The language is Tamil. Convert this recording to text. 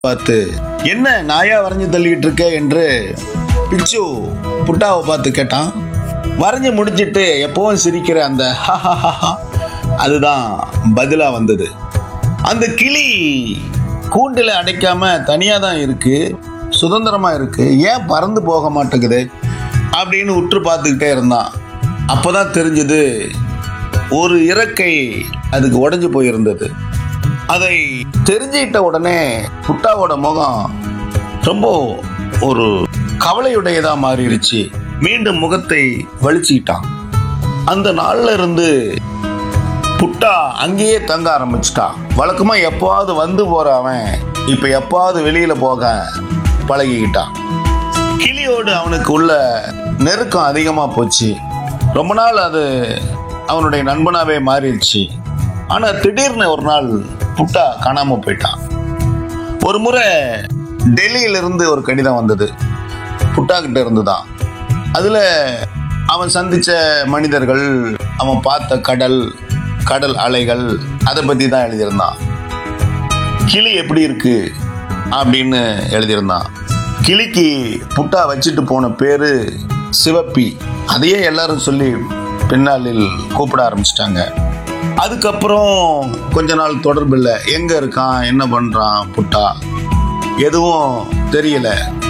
பார்த்து என்ன நாயா வரைஞ்சு தள்ளிக்கிட்டு இருக்க என்று பிச்சு புட்டாவை பார்த்து கேட்டான் வரைஞ்சு முடிச்சிட்டு எப்பவும் சிரிக்கிற அந்த ஹஹஹஹா அதுதான் பதிலா வந்தது அந்த கிளி கூண்டில் அடைக்காம தனியா தான் இருக்கு சுதந்திரமா இருக்கு ஏன் பறந்து போக மாட்டேங்குது அப்படின்னு உற்று பார்த்துக்கிட்டே இருந்தான் அப்பதான் தெரிஞ்சது ஒரு இறக்கை அதுக்கு உடைஞ்சு போயிருந்தது அதை தெரிஞ்சுக்கிட்ட உடனே புட்டாவோட முகம் ரொம்ப ஒரு கவலையுடையதா மாறிடுச்சு மீண்டும் முகத்தை வலிச்சுக்கிட்டான் அந்த நாள்ல இருந்து புட்டா அங்கேயே தங்க ஆரம்பிச்சிட்டான் வழக்கமா எப்பவாவது வந்து போற அவன் இப்ப எப்பாவது வெளியில போக பழகிக்கிட்டான் கிளியோடு அவனுக்கு உள்ள நெருக்கம் அதிகமா போச்சு ரொம்ப நாள் அது அவனுடைய நண்பனாவே மாறிடுச்சு ஆனா திடீர்னு ஒரு நாள் புட்டா காணாம போயிட்டான் ஒரு முறை டெல்லியில இருந்து ஒரு கடிதம் வந்தது புட்டா கிட்ட இருந்து தான் அதுல அவன் சந்திச்ச மனிதர்கள் அவன் பார்த்த கடல் கடல் அலைகள் அதை பத்தி தான் எழுதியிருந்தான் கிளி எப்படி இருக்கு அப்படின்னு எழுதியிருந்தான் கிளிக்கு புட்டா வச்சுட்டு போன பேரு சிவப்பி அதையே எல்லாரும் சொல்லி பின்னாளில் கூப்பிட ஆரம்பிச்சிட்டாங்க அதுக்கப்புறம் கொஞ்ச நாள் தொடர்பு இல்லை எங்க இருக்கான் என்ன பண்றான் புட்டா எதுவும் தெரியல